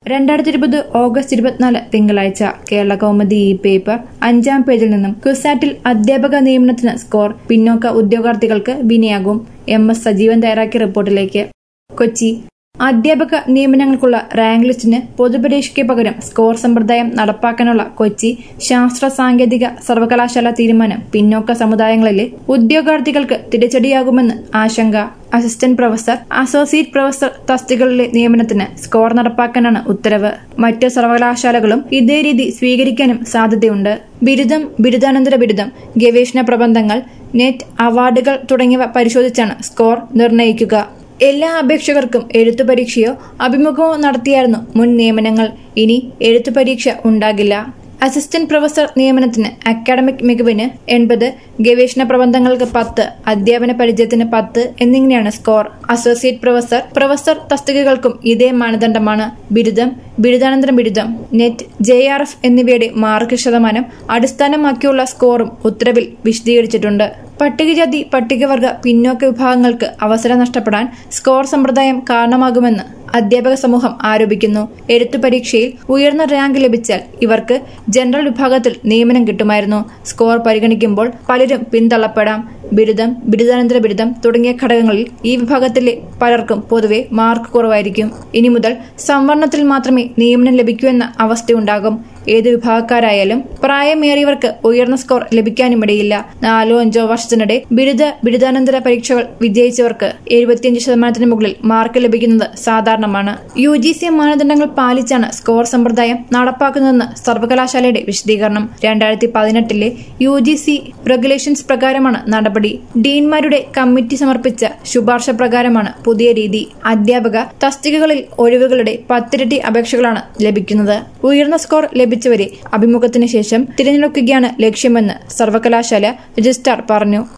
രണ്ടായിരത്തി ഇരുപത് ഓഗസ്റ്റ് ഇരുപത്തിനാല് തിങ്കളാഴ്ച കേരള കൗമുദി ഈ പേപ്പർ അഞ്ചാം പേജിൽ നിന്നും ക്യുസാറ്റിൽ അധ്യാപക നിയമനത്തിന് സ്കോർ പിന്നോക്ക ഉദ്യോഗാർത്ഥികൾക്ക് വിനയാകും എം എസ് സജീവൻ തയ്യാറാക്കിയ റിപ്പോർട്ടിലേക്ക് കൊച്ചി അധ്യാപക നിയമനങ്ങൾക്കുള്ള റാങ്ക് ലിസ്റ്റിന് പൊതുപരീക്ഷയ്ക്ക് പകരം സ്കോർ സമ്പ്രദായം നടപ്പാക്കാനുള്ള കൊച്ചി ശാസ്ത്ര സാങ്കേതിക സർവകലാശാല തീരുമാനം പിന്നോക്ക സമുദായങ്ങളിലെ ഉദ്യോഗാർത്ഥികൾക്ക് തിരിച്ചടിയാകുമെന്ന് ആശങ്ക അസിസ്റ്റന്റ് പ്രൊഫസർ അസോസിയേറ്റ് പ്രൊഫസർ തസ്തികകളിലെ നിയമനത്തിന് സ്കോർ നടപ്പാക്കാനാണ് ഉത്തരവ് മറ്റ് സർവകലാശാലകളും ഇതേ രീതി സ്വീകരിക്കാനും സാധ്യതയുണ്ട് ബിരുദം ബിരുദാനന്തര ബിരുദം ഗവേഷണ പ്രബന്ധങ്ങൾ നെറ്റ് അവാർഡുകൾ തുടങ്ങിയവ പരിശോധിച്ചാണ് സ്കോർ നിർണ്ണയിക്കുക എല്ലാ അപേക്ഷകർക്കും എഴുത്തു പരീക്ഷയോ അഭിമുഖമോ നടത്തിയായിരുന്നു മുൻ നിയമനങ്ങൾ ഇനി എഴുത്തു പരീക്ഷ ഉണ്ടാകില്ല അസിസ്റ്റന്റ് പ്രൊഫസർ നിയമനത്തിന് അക്കാഡമിക് മികവിന് എൺപത് ഗവേഷണ പ്രബന്ധങ്ങൾക്ക് പത്ത് അധ്യാപന പരിചയത്തിന് പത്ത് എന്നിങ്ങനെയാണ് സ്കോർ അസോസിയേറ്റ് പ്രൊഫസർ പ്രൊഫസർ തസ്തികകൾക്കും ഇതേ മാനദണ്ഡമാണ് ബിരുദം ബിരുദാനന്തര ബിരുദം നെറ്റ് ജെ ആർ എഫ് എന്നിവയുടെ മാർക്ക് ശതമാനം അടിസ്ഥാനമാക്കിയുള്ള സ്കോറും ഉത്തരവിൽ വിശദീകരിച്ചിട്ടുണ്ട് പട്ടികജാതി പട്ടികവർഗ പിന്നോക്ക വിഭാഗങ്ങൾക്ക് അവസരം നഷ്ടപ്പെടാൻ സ്കോർ സമ്പ്രദായം കാരണമാകുമെന്ന് അധ്യാപക സമൂഹം ആരോപിക്കുന്നു എഴുത്തു പരീക്ഷയിൽ ഉയർന്ന റാങ്ക് ലഭിച്ചാൽ ഇവർക്ക് ജനറൽ വിഭാഗത്തിൽ നിയമനം കിട്ടുമായിരുന്നു സ്കോർ പരിഗണിക്കുമ്പോൾ പലരും പിന്തള്ളപ്പെടാം ബിരുദം ബിരുദാനന്തര ബിരുദം തുടങ്ങിയ ഘടകങ്ങളിൽ ഈ വിഭാഗത്തിലെ പലർക്കും പൊതുവെ മാർക്ക് കുറവായിരിക്കും ഇനി മുതൽ സംവരണത്തിൽ മാത്രമേ നിയമനം ലഭിക്കൂ എന്ന അവസ്ഥയുണ്ടാകും ഏത് വിഭാഗക്കാരായാലും പ്രായമേറിയവർക്ക് ഉയർന്ന സ്കോർ ലഭിക്കാനുമിടയില്ല നാലോ അഞ്ചോ വർഷത്തിനിടെ ബിരുദ ബിരുദാനന്തര പരീക്ഷകൾ വിജയിച്ചവർക്ക് എഴുപത്തിയഞ്ച് ശതമാനത്തിന് മുകളിൽ മാർക്ക് ലഭിക്കുന്നത് സാധാരണമാണ് യു ജി സി മാനദണ്ഡങ്ങൾ പാലിച്ചാണ് സ്കോർ സമ്പ്രദായം നടപ്പാക്കുന്നതെന്ന് സർവകലാശാലയുടെ വിശദീകരണം രണ്ടായിരത്തി പതിനെട്ടിലെ യു ജി സി റെഗുലേഷൻസ് പ്രകാരമാണ് നടപടി ഡീൻമാരുടെ കമ്മിറ്റി സമർപ്പിച്ച ശുപാർശ പ്രകാരമാണ് പുതിയ രീതി അധ്യാപക തസ്തികകളിൽ ഒഴിവുകളുടെ പത്തിരട്ടി അപേക്ഷകളാണ് ലഭിക്കുന്നത് ഉയർന്ന സ്കോർ ലഭിച്ചവരെ അഭിമുഖത്തിന് ശേഷം തിരഞ്ഞെടുക്കുകയാണ് ലക്ഷ്യമെന്ന് സർവകലാശാല രജിസ്ട്രാർ പറഞ്ഞു